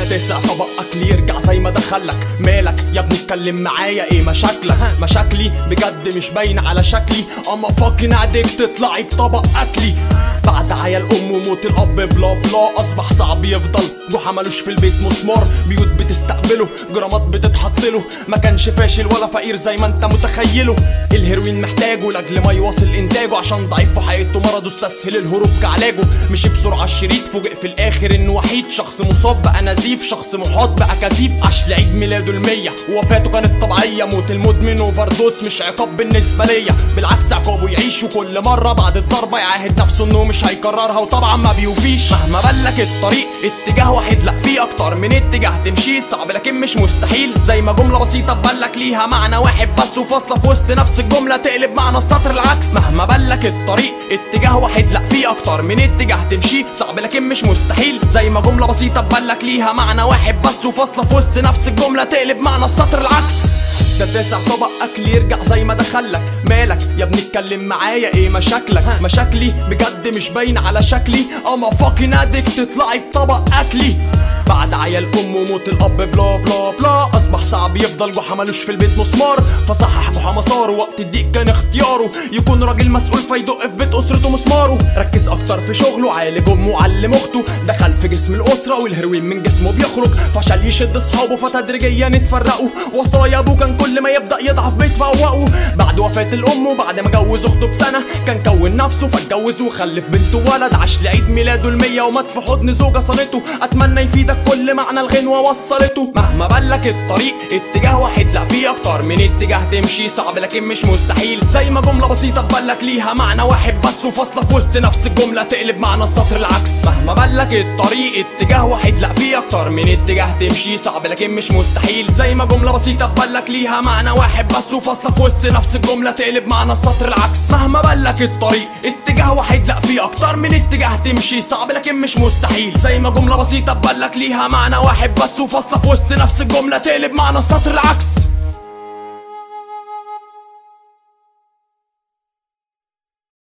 تسع طبق اكل يرجع زي ما دخلك مالك يا ابني اتكلم معايا ايه مشاكلك مشاكلي بجد مش باين على شكلي اما فاكن عديك تطلعي بطبق اكلي بعد عيال ام وموت الاب بلا بلا اصبح صعب يفضل جحا ملوش في البيت مسمار بيوت بتستقبله جرامات بتتحط له ما كانش فاشل ولا فقير زي ما انت متخيله الهيروين محتاجه لاجل ما يواصل انتاجه عشان ضعيف في حقيقته مرضه استسهل الهروب كعلاجه مشي بسرعه الشريط فوجئ في الاخر انه وحيد شخص مصاب بقى نزيف شخص محاط بقى كذيب عاش لعيد ميلاده المية ووفاته كانت طبيعيه موت المدمن اوفردوس مش عقاب بالنسبه ليا بالعكس عقابه يعيش وكل مره بعد الضربه يعاهد نفسه انه مش هيكررها وطبعا ما بيوفيش مهما بلك الطريق اتجاه واحد لا في اكتر من اتجاه تمشيه صعب لكن مش مستحيل زي ما جمله بسيطه تبلك ليها معنى واحد بس وفاصله في وسط نفس الجمله تقلب معنى السطر العكس مهما بلك الطريق اتجاه واحد لا في اكتر من اتجاه تمشيه صعب لكن مش مستحيل زي ما جمله بسيطه تبلك ليها معنى واحد بس وفاصله في وسط نفس الجمله تقلب معنى السطر العكس ده تسع طبق اكل يرجع زي ما دخلك مالك يا ابني اتكلم معايا ايه مشاكلك مشاكلي بجد مش باين على شكلي اما فاكن ادك تطلعي بطبق اكلي بعد عيال ام وموت الاب بلا بلا بلا اصبح صعب يفضل جحا ملوش في البيت مسمار فصحح جحا مساره وقت الضيق كان اختياره يكون راجل مسؤول فيدق في بيت اسرته مسماره ركز اكتر في شغله عالج امه وعلم اخته دخل في جسم الاسره والهروين من جسمه بيخرج فشل يشد اصحابه فتدريجيا اتفرقوا وصايا ابوه كان كل ما يبدا يضعف بيتفوقوا بعد وفاه الام وبعد ما جوز اخته بسنه كان كون نفسه فاتجوز وخلف بنته ولد عاش لعيد ميلاده المية ومات في حضن زوجه صانته اتمنى يفيدك كل معنى الغنوه وصلته مهما بلك الطريق اتجاه واحد لا في اكتر من اتجاه تمشي صعب لكن مش مستحيل زي ما جمله بسيطه تبلك ليها معنى واحد بس وفاصله في وسط نفس الجمله تقلب معنى السطر العكس مهما بلك الطريق اتجاه واحد لا في اكتر من اتجاه تمشي صعب لكن مش مستحيل زي ما جمله بسيطه تبلك ليها معنى واحد بس وفاصله في وسط نفس الجمله تقلب معنى السطر العكس مهما بلك الطريق اتجاه واحد لا في اكتر من اتجاه تمشي صعب لكن مش مستحيل زي ما جمله بسيطه تبلك ليها معنى واحد بس وفاصله في وسط نفس الجمله تقلب معنى السطر العكس